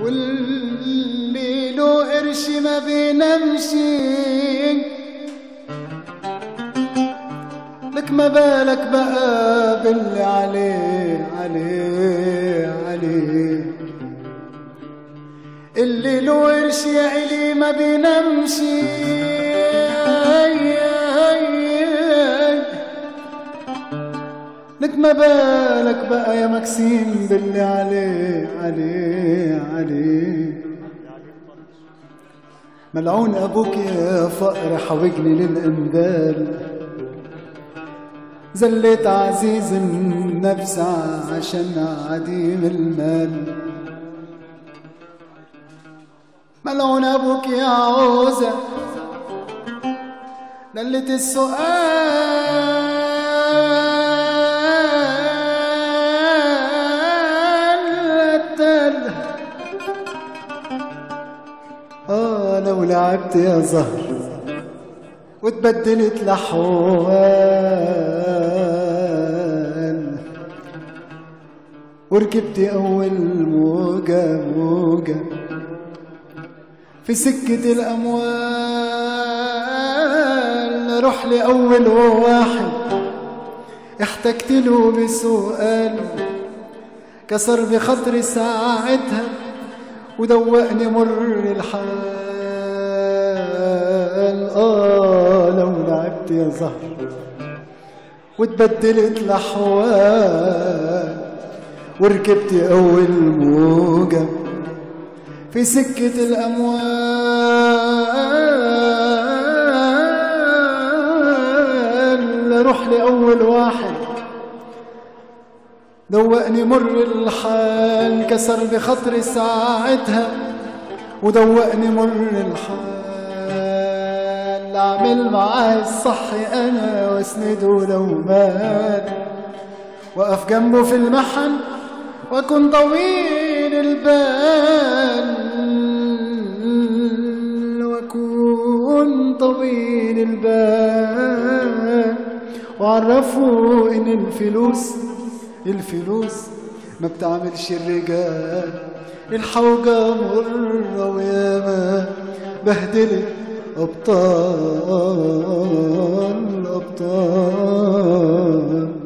واللي له قرش ما بينمشي لك ما بالك بقى باللي عليه عليه عليه اللي له قرش يا عيلي ما بينمشي لك ما بالك بقى يا مكسيم باللي عليه عليه عليه ملعون ابوك يا فقر حوجني للانبال زليت عزيز النفس عشان عديم المال ملعون ابوك يا عوزة دلت السؤال التل اه لو لعبت يا زهر وتبدلت لحوال وركبت أول موجة موجة في سكة الأموال روح لأول واحد احتجت له بسؤال كسر بخاطري ساعتها ودوقني مر الحال آه لو لعبت يا زهر وتبدلت الأحوال وركبت أول موجة في سكة الأموال روح لأول واحد دوقني مر الحال كسر بخاطري ساعتها ودوقني مر الحال اعمل معاه الصح انا واسنده لو مات واقف جنبه في المحن واكون طويل البال واكون طويل البال وعرفوا ان الفلوس الفلوس ما بتعملش الرجال الحوجة مرة وياما بهدلت أبطال أبطال